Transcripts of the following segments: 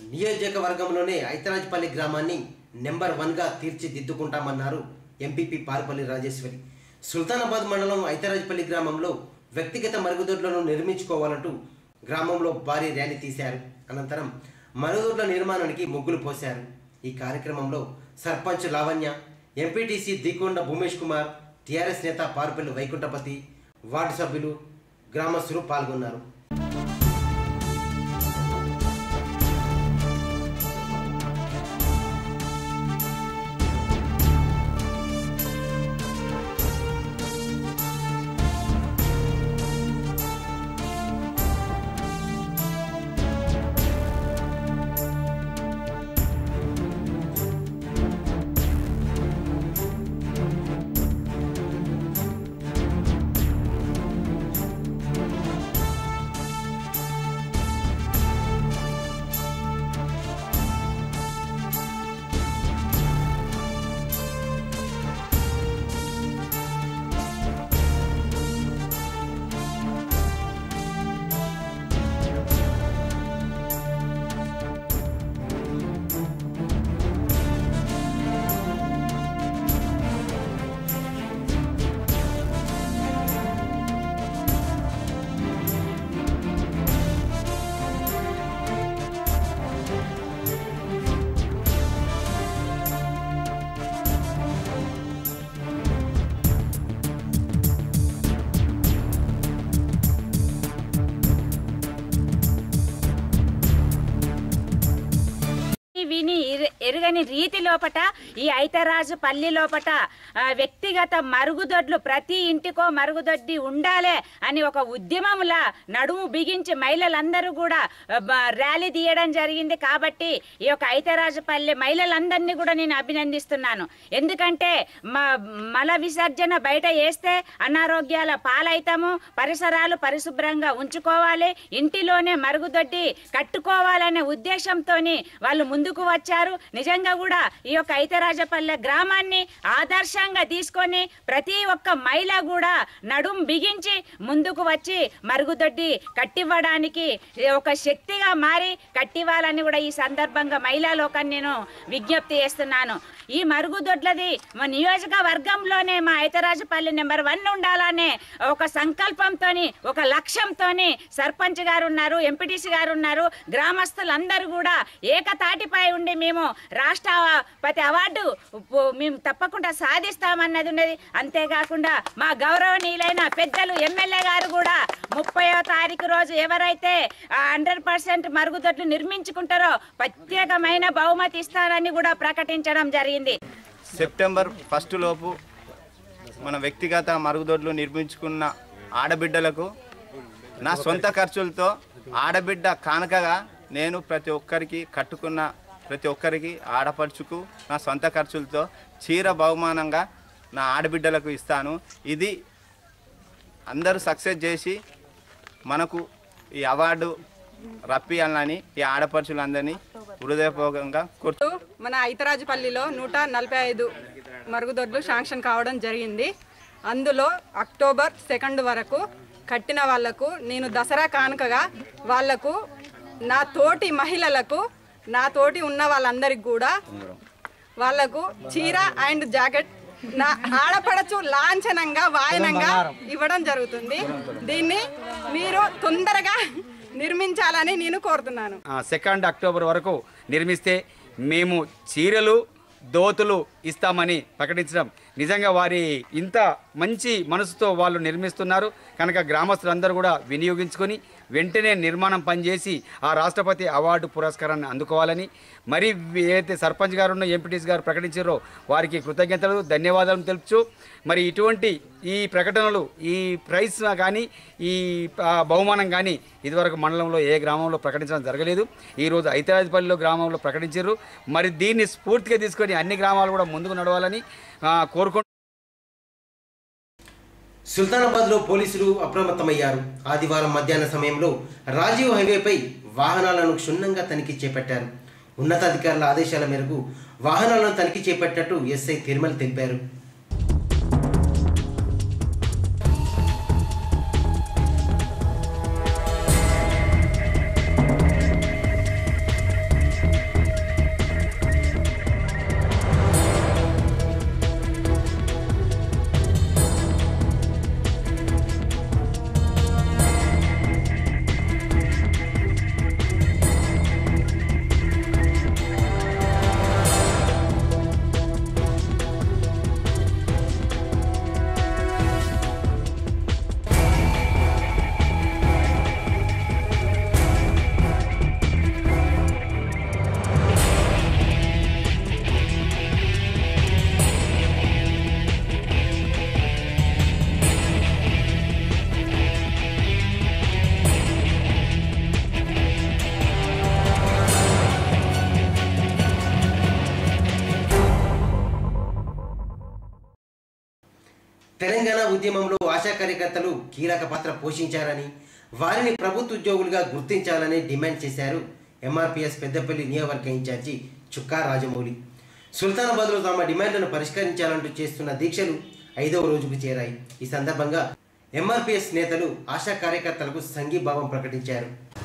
నియోజకవర్గంలోనే ఐతరాజ్పల్లి గ్రామాన్ని నెంబర్ వన్గా తీర్చిదిద్దుకుంటామన్నారు ఎంపీపీ పారుపల్లి రాజేశ్వరి సుల్తానాబాద్ మండలం ఐతరాజ్పల్లి గ్రామంలో వ్యక్తిగత మరుగుదొడ్లను నిర్మించుకోవాలంటూ గ్రామంలో భారీ ర్యాలీ తీశారు అనంతరం మరుగుదొడ్ల నిర్మాణానికి ముగ్గులు పోశారు ఈ కార్యక్రమంలో సర్పంచ్ లావణ్య ఎంపీటీసీ దికొండ భూమేష్ కుమార్ టీఆర్ఎస్ నేత పారుపల్లి వైకుంఠపతి వార్డు సభ్యులు గ్రామస్తులు పాల్గొన్నారు విని ఎరు- ఎరుగని రీతి లోపట ఈ ఐతరాజు పల్లి లోపట ఆ, వ్యక్తిగత మరుగుదొడ్లు ప్రతి ఇంటికో మరుగుదొడ్డి ఉండాలే అని ఒక ఉద్యమంలా నడుము బిగించి మహిళలందరూ కూడా ఆ, బ- ర్యాలీ తీయడం జరిగింది కాబట్టి ఈ యొక్క ఐతరాజు పల్లి మహిళలందరినీ కూడా నేను అభినందిస్తున్నాను ఎందుకంటే మ- మల విసర్జన బయట వేస్తే అనారోగ్యాల పాలైతాము పరిసరాలు పరిశుభ్రంగా ఉంచుకోవాలి ఇంటిలోనే మరుగుదొడ్డి కట్టుకోవాలనే ఉద్దేశంతో వాళ్ళు ముందుకు వచ్చారు నిజంగా కూడా ఈ యొక్క ఐతరాజపల్లె గ్రామాన్ని ఆదర్శంగా తీసుకొని ప్రతి ఒక్క మహిళ కూడా నడుం బిగించి ముందుకు వచ్చి మరుగుదొడ్డి కట్టివ్వడానికి ఒక శక్తిగా మారి కట్టివ్వాలని కూడా ఈ సందర్భంగా మహిళా లోకాన్ని నేను విజ్ఞప్తి చేస్తున్నాను ఈ మరుగుదొడ్లది మా నియోజకవర్గంలోనే మా ఐతరాజపల్లి నెంబర్ వన్ ఉండాలనే ఒక సంకల్పంతోని ఒక లక్ష్యంతోని సర్పంచ్ గారు ఉన్నారు ఎంపీటీసీ గారు ఉన్నారు గ్రామస్తులందరూ కూడా ఏకతాటిపై ఉండి మేము రాష్ట్రపతి అవార్డు ఉప్పు- మేము తప్పకుండా సాధిస్తామన్నది ఉన్నది అంతేకాకుండా మా గౌరవనీయులైన పెద్దలు ఎమ్మెల్యే గారు కూడా ముప్పయో తారీఖు రోజు ఎవరైతే హండ్రెడ్ పర్సెంట్ మరుగుదొడ్లు నిర్మించుకుంటారో ప్రత్యేకమైన బహుమతి ఇస్తారని కూడా ప్రకటించడం జరిగింది సెప్టెంబర్ ఫస్ట్ లోపు మన వ్యక్తిగత మరుగుదొడ్లు నిర్మించుకున్న ఆడబిడ్డలకు నా సొంత ఖర్చులతో ఆడబిడ్డ కానుకగా నేను ప్రతి ఒక్కరికి కట్టుకున్న ప్రతి ఒక్కరికి ఆడపడుచుకు నా సొంత ఖర్చులతో చీర బహుమానంగా నా ఆడబిడ్డలకు ఇస్తాను ఇది అందరూ సక్సెస్ చేసి మనకు ఈ అవార్డు రప్పియాలని ఈ ఆడపడుచులందరినీ హృదయపూర్వకంగా కోరు మన ఐతరాజుపల్లిలో నూట నలభై ఐదు మరుగుదొడ్లు శాంక్షన్ కావడం జరిగింది అందులో అక్టోబర్ సెకండ్ వరకు కట్టిన వాళ్లకు నేను దసరా కానుకగా వాళ్లకు నా తోటి మహిళలకు నా తోటి ఉన్న వాళ్ళందరికి కూడా వాళ్లకు చీర అండ్ జాకెట్ నా ఆడపడచు లాంఛనంగా వాయనంగా ఇవ్వడం జరుగుతుంది దీన్ని మీరు తొందరగా నిర్మించాలని నేను కోరుతున్నాను సెకండ్ అక్టోబర్ వరకు నిర్మిస్తే మేము చీరలు దోతులు ఇస్తామని ప్రకటించడం నిజంగా వారి ఇంత మంచి మనసుతో వాళ్ళు నిర్మిస్తున్నారు కనుక గ్రామస్తులందరూ కూడా వినియోగించుకొని వెంటనే నిర్మాణం పనిచేసి ఆ రాష్ట్రపతి అవార్డు పురస్కారాన్ని అందుకోవాలని మరి ఏదైతే సర్పంచ్ గారు ఉన్న ఎంపీటీస్ గారు ప్రకటించారో వారికి కృతజ్ఞతలు ధన్యవాదాలు తెలుపుచు మరి ఇటువంటి ఈ ప్రకటనలు ఈ ప్రైజ్ కానీ ఈ ఆ, బహుమానం కానీ ఇదివరకు మండలంలో ఏ గ్రామంలో ప్రకటించడం జరగలేదు ఈరోజు ఐతరాజపల్లిలో గ్రామంలో ప్రకటించారు మరి దీన్ని స్ఫూర్తిగా తీసుకొని అన్ని గ్రామాలు కూడా ముందుకు నడవాలని ఆ, కోరుకుంటున్నాను సుల్తానాబాద్లో పోలీసులు అప్రమత్తమయ్యారు ఆదివారం మధ్యాహ్న సమయంలో రాజీవ్ హైవేపై వాహనాలను క్షుణ్ణంగా తనిఖీ చేపట్టారు ఉన్నతాధికారుల ఆదేశాల మేరకు వాహనాలను తనిఖీ చేపట్టినట్టు ఎస్ఐ తిరుమల తెలిపారు తెలంగాణ ఉద్యమంలో ఆశా కార్యకర్తలు కీలక పాత్ర పోషించారని వారిని ప్రభుత్వ ఉద్యోగులుగా గుర్తించాలని డిమాండ్ చేశారు ఎంఆర్పిఎస్ పెద్దపల్లి నియోజకవర్గ ఇన్ఛార్జి చుక్కా రాజమౌళి సుల్తానాబాద్లో తమ డిమాండ్లను పరిష్కరించాలంటూ చేస్తున్న దీక్షలు ఐదవ రోజుకు చేరాయి ఈ సందర్భంగా ఎంఆర్పిఎస్ నేతలు ఆశా కార్యకర్తలకు సంఘీభావం ప్రకటించారు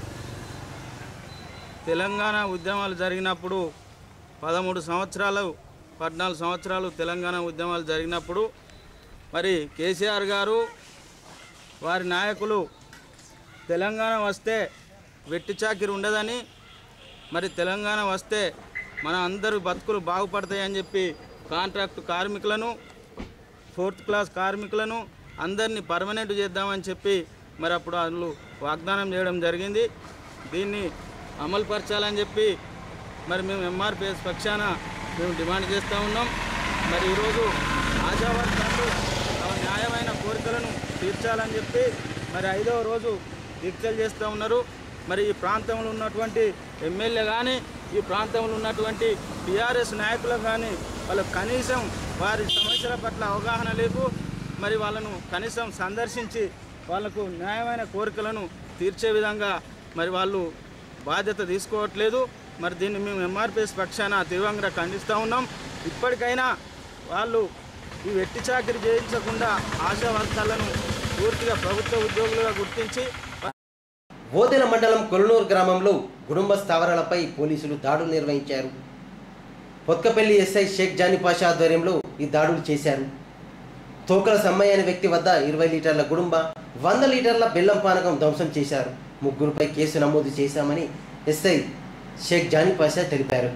తెలంగాణ ఉద్యమాలు జరిగినప్పుడు పదమూడు సంవత్సరాలు పద్నాలుగు సంవత్సరాలు తెలంగాణ ఉద్యమాలు జరిగినప్పుడు మరి కేసీఆర్ గారు వారి నాయకులు తెలంగాణ వస్తే వెట్టి చాకిరి ఉండదని మరి తెలంగాణ వస్తే మన అందరూ బతుకులు బాగుపడతాయని చెప్పి కాంట్రాక్ట్ కార్మికులను ఫోర్త్ క్లాస్ కార్మికులను అందరినీ పర్మనెంట్ చేద్దామని చెప్పి మరి అప్పుడు వాళ్ళు వాగ్దానం చేయడం జరిగింది దీన్ని అమలుపరచాలని చెప్పి మరి మేము ఎంఆర్పిఎస్ పక్షాన మేము డిమాండ్ చేస్తూ ఉన్నాం మరి ఈరోజు ఆశావర్గాలు తమ న్యాయమైన కోరికలను తీర్చాలని చెప్పి మరి ఐదవ రోజు దీక్షలు చేస్తూ ఉన్నారు మరి ఈ ప్రాంతంలో ఉన్నటువంటి ఎమ్మెల్యే కానీ ఈ ప్రాంతంలో ఉన్నటువంటి టీఆర్ఎస్ నాయకులకు కానీ వాళ్ళకు కనీసం వారి సమస్యల పట్ల అవగాహన లేదు మరి వాళ్ళను కనీసం సందర్శించి వాళ్ళకు న్యాయమైన కోరికలను తీర్చే విధంగా మరి వాళ్ళు బాధ్యత తీసుకోవట్లేదు మరి దీన్ని మేము ఎంఆర్పిఎస్ పక్షాన తీవ్రంగా ఖండిస్తూ ఉన్నాం ఇప్పటికైనా వాళ్ళు ఈ వెట్టి చాకిరి చేయించకుండా ఆశా వర్గాలను పూర్తిగా ప్రభుత్వ ఉద్యోగులుగా గుర్తించి ఓదెల మండలం కొలనూరు గ్రామంలో కుటుంబ స్థావరాలపై పోలీసులు దాడులు నిర్వహించారు పొత్కపల్లి ఎస్ఐ షేక్ జానీ పాషా ఆధ్వర్యంలో ఈ దాడులు చేశారు తోకల సమ్మయ్య అనే వ్యక్తి వద్ద ఇరవై లీటర్ల గుడుంబ వంద లీటర్ల బెల్లం పానకం ధ్వంసం చేశారు ముగ్గురుపై కేసు నమోదు చేశామని ఎస్ఐ షేక్ జానీ పాషా తెలిపారు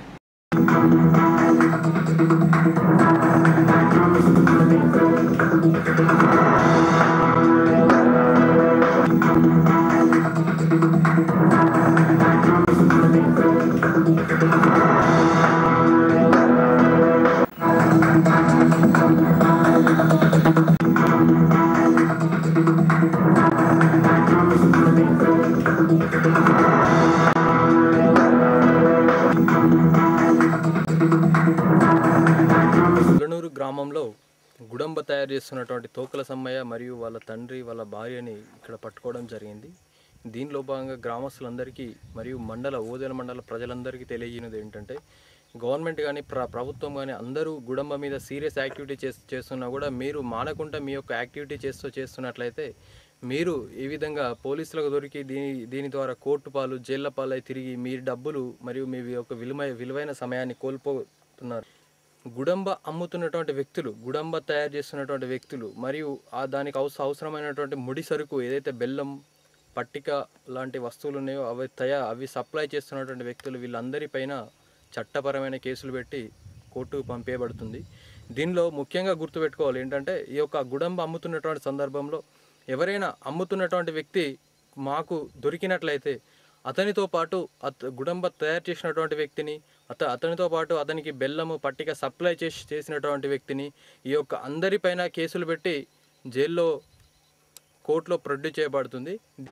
గులనూరు గ్రామంలో గుడంబ తయారు చేస్తున్నటువంటి తోకల సమ్మయ్య మరియు వాళ్ళ తండ్రి వాళ్ళ భార్యని ఇక్కడ పట్టుకోవడం జరిగింది దీనిలో భాగంగా గ్రామస్తులందరికీ మరియు మండల ఓదెల మండల ప్రజలందరికీ తెలియజేయనిది ఏంటంటే గవర్నమెంట్ కానీ ప్ర ప్రభుత్వం కానీ అందరూ గుడంబ మీద సీరియస్ యాక్టివిటీ చేస్ చేస్తున్నా కూడా మీరు మానకుండా మీ యొక్క యాక్టివిటీ చేస్తూ చేస్తున్నట్లయితే మీరు ఈ విధంగా పోలీసులకు దొరికి దీని దీని ద్వారా కోర్టు పాలు జైళ్ళ పాలై తిరిగి మీ డబ్బులు మరియు మీ యొక్క విలువై విలువైన సమయాన్ని కోల్పోతున్నారు గుడంబ అమ్ముతున్నటువంటి వ్యక్తులు గుడంబ తయారు చేస్తున్నటువంటి వ్యక్తులు మరియు ఆ దానికి అవస అవసరమైనటువంటి ముడి సరుకు ఏదైతే బెల్లం పట్టిక లాంటి వస్తువులు ఉన్నాయో అవి తయా అవి సప్లై చేస్తున్నటువంటి వ్యక్తులు వీళ్ళందరిపైన చట్టపరమైన కేసులు పెట్టి కోర్టుకు పంపేయబడుతుంది దీనిలో ముఖ్యంగా గుర్తుపెట్టుకోవాలి ఏంటంటే ఈ యొక్క గుడంబ అమ్ముతున్నటువంటి సందర్భంలో ఎవరైనా అమ్ముతున్నటువంటి వ్యక్తి మాకు దొరికినట్లయితే అతనితో పాటు అత గుడంబ తయారు చేసినటువంటి వ్యక్తిని అత అతనితో పాటు అతనికి బెల్లము పట్టిక సప్లై చేసి చేసినటువంటి వ్యక్తిని ఈ యొక్క అందరిపైన కేసులు పెట్టి జైల్లో కోర్టులో ప్రొడ్యూస్ చేయబడుతుంది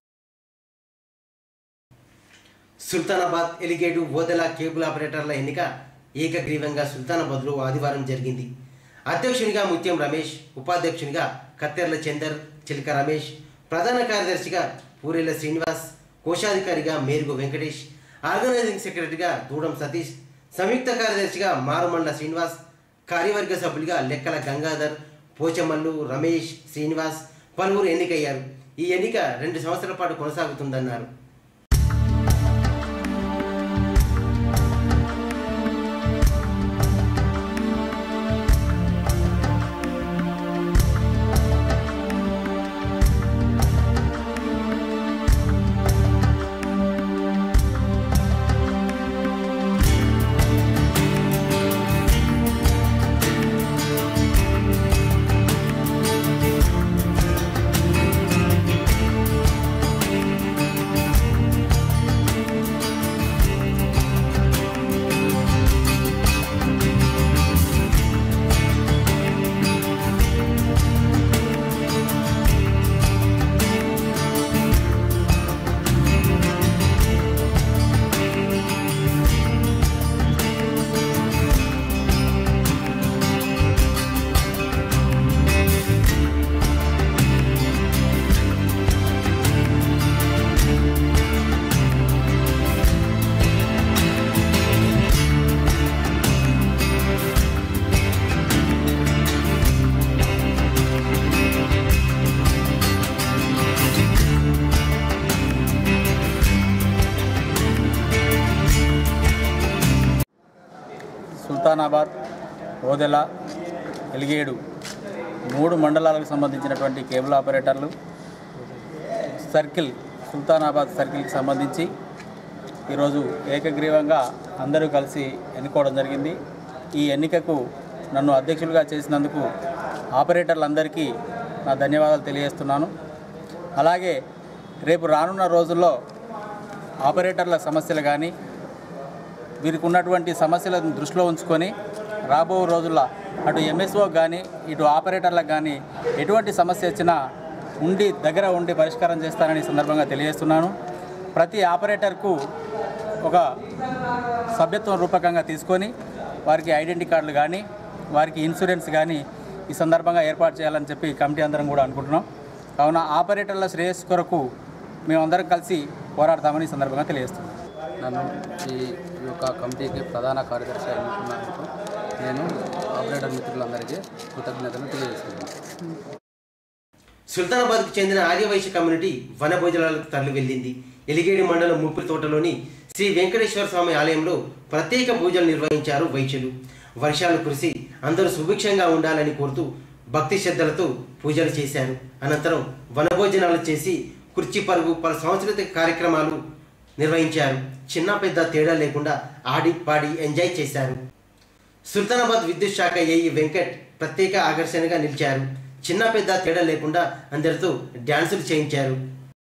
సుల్తానాబాద్ ఎలిగేడు ఓదెల కేబుల్ ఆపరేటర్ల ఎన్నిక ఏకగ్రీవంగా సుల్తానాబాద్లో ఆదివారం జరిగింది అధ్యక్షునిగా ముత్యం రమేష్ ఉపాధ్యక్షునిగా కత్తెర్ల చందర్ చిలక రమేష్ ప్రధాన కార్యదర్శిగా పూరెల శ్రీనివాస్ కోశాధికారిగా మేరుగు వెంకటేష్ ఆర్గనైజింగ్ సెక్రటరీగా దూడం సతీష్ సంయుక్త కార్యదర్శిగా మారుమండ్ల శ్రీనివాస్ కార్యవర్గ సభ్యులుగా లెక్కల గంగాధర్ పోచమల్లు రమేష్ శ్రీనివాస్ పలువురు ఎన్నికయ్యారు ఈ ఎన్నిక రెండు సంవత్సరాల పాటు కొనసాగుతుందన్నారు సుల్తానాబాద్ ఓదెల ఎలిగేడు మూడు మండలాలకు సంబంధించినటువంటి కేబుల్ ఆపరేటర్లు సర్కిల్ సుల్తానాబాద్ సర్కిల్కి సంబంధించి ఈరోజు ఏకగ్రీవంగా అందరూ కలిసి ఎన్నుకోవడం జరిగింది ఈ ఎన్నికకు నన్ను అధ్యక్షులుగా చేసినందుకు ఆపరేటర్లందరికీ నా ధన్యవాదాలు తెలియజేస్తున్నాను అలాగే రేపు రానున్న రోజుల్లో ఆపరేటర్ల సమస్యలు కానీ వీరికి ఉన్నటువంటి సమస్యలను దృష్టిలో ఉంచుకొని రాబో రోజుల్లో అటు ఎంఎస్ఓ కానీ ఇటు ఆపరేటర్లకు కానీ ఎటువంటి సమస్య వచ్చినా ఉండి దగ్గర ఉండి పరిష్కారం చేస్తానని ఈ సందర్భంగా తెలియజేస్తున్నాను ప్రతి ఆపరేటర్కు ఒక సభ్యత్వం రూపకంగా తీసుకొని వారికి ఐడెంటిటీ కార్డులు కానీ వారికి ఇన్సూరెన్స్ కానీ ఈ సందర్భంగా ఏర్పాటు చేయాలని చెప్పి కమిటీ అందరం కూడా అనుకుంటున్నాం కావున ఆపరేటర్ల శ్రేయస్సు కొరకు మేమందరం కలిసి పోరాడతామని ఈ సందర్భంగా తెలియజేస్తున్నాం నన్ను ఈ యొక్క కమిటీకి ప్రధాన కార్యదర్శి అనుకున్నందుకు నేను ఆపరేటర్ మిత్రులందరికీ కృతజ్ఞతలు తెలియజేస్తున్నాను సుల్తానాబాద్కు చెందిన ఆర్యవైశ్య కమ్యూనిటీ వనభోజనాలకు తరలి వెళ్ళింది ఎలిగేడి మండలం ముప్పిరి తోటలోని శ్రీ వెంకటేశ్వర స్వామి ఆలయంలో ప్రత్యేక పూజలు నిర్వహించారు వైశ్యులు వర్షాలు కురిసి అందరూ సుభిక్షంగా ఉండాలని కోరుతూ భక్తి శ్రద్ధలతో పూజలు చేశారు అనంతరం వనభోజనాలు చేసి కుర్చీ పరుగు పలు సాంస్కృతిక కార్యక్రమాలు నిర్వహించారు చిన్న పెద్ద తేడా లేకుండా ఆడి పాడి ఎంజాయ్ చేశారు సుల్తానాబాద్ విద్యుత్ శాఖ ఏఈ వెంకట్ ప్రత్యేక ఆకర్షణగా నిలిచారు చిన్న పెద్ద తేడా లేకుండా అందరితో డ్యాన్సులు చేయించారు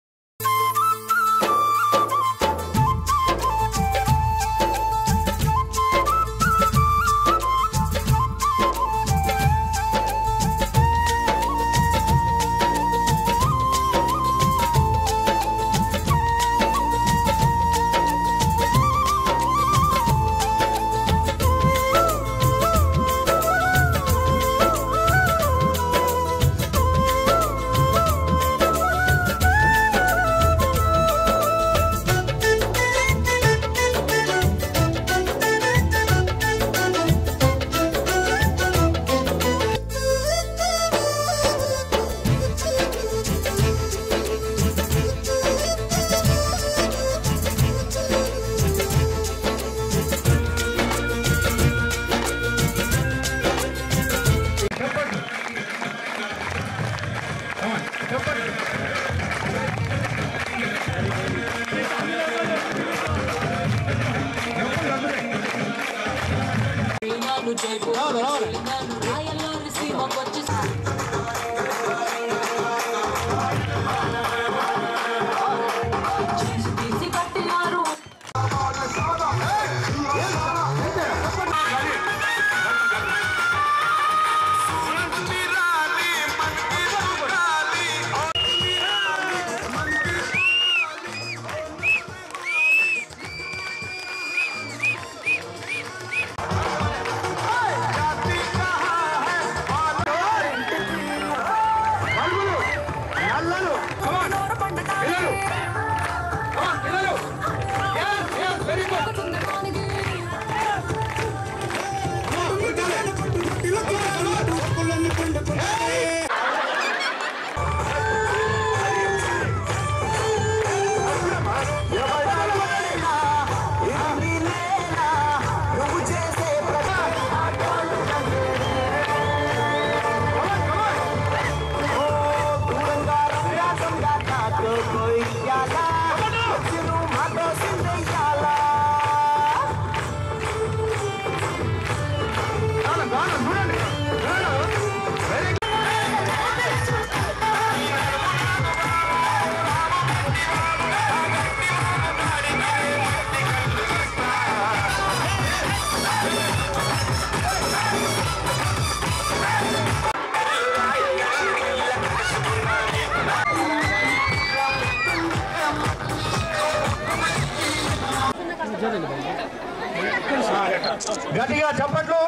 గట్టిగా చప్పట్లు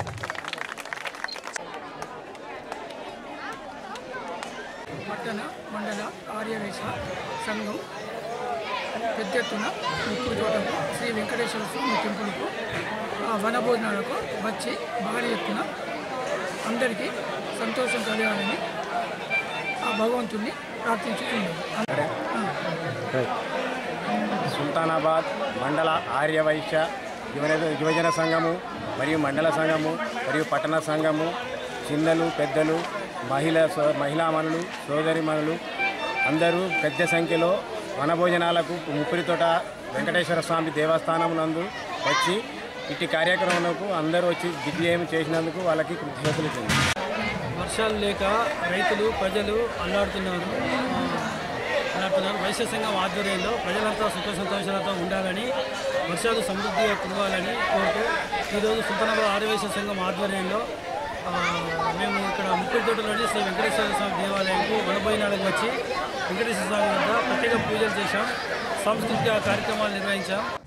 పట్టణ మండల ఆర్యవేశ సంఘం పెద్ద ఎత్తున ముక్కుడు తోటకు శ్రీ వెంకటేశ్వర స్వామి టెంపుల్కు ఆ వనభోజనాలకు వచ్చి భారీ ఎత్తున అందరికీ సంతోషం కలగాలని ఆ భగవంతుణ్ణి ప్రార్థించుకున్నాం సుల్తానాబాద్ మండల ఆర్యవైశ్య యువజన యువజన సంఘము మరియు మండల సంఘము మరియు పట్టణ సంఘము చిన్నలు పెద్దలు మహిళ సో మహిళామణులు సోదరిమణులు అందరూ పెద్ద సంఖ్యలో వనభోజనాలకు ముప్పిరితోట వెంకటేశ్వర స్వామి దేవస్థానం నందు వచ్చి ఇట్టి కార్యక్రమాలకు అందరూ వచ్చి దిగ్విజయం చేసినందుకు వాళ్ళకి కృతజ్ఞతలు చెంది వర్షాలు లేక రైతులు ప్రజలు అల్లాడుతున్నారు ఆ, అల్లాడుతున్నారు వైశ్య సంఘం ఆధ్వర్యంలో ప్రజలంతా సుఖ సంతోషాలతో ఉండాలని వర్షాలు సమృద్ధిగా కురవాలని కోరుతూ ఈరోజు సుల్తానాబాద్ ఆర్యవైశ్య సంఘం ఆధ్వర్యంలో ఆ, మేము ఇక్కడ ముప్పై తోటలోని శ్రీ వెంకటేశ్వర స్వామి దేవాలయంకు వనభోజనాలకు వచ్చి వెంకటేశ్వర స్వామి వద్ద ప్రత్యేక పూజలు చేశాం సాంస్కృతిక కార్యక్రమాలు నిర్వహించాం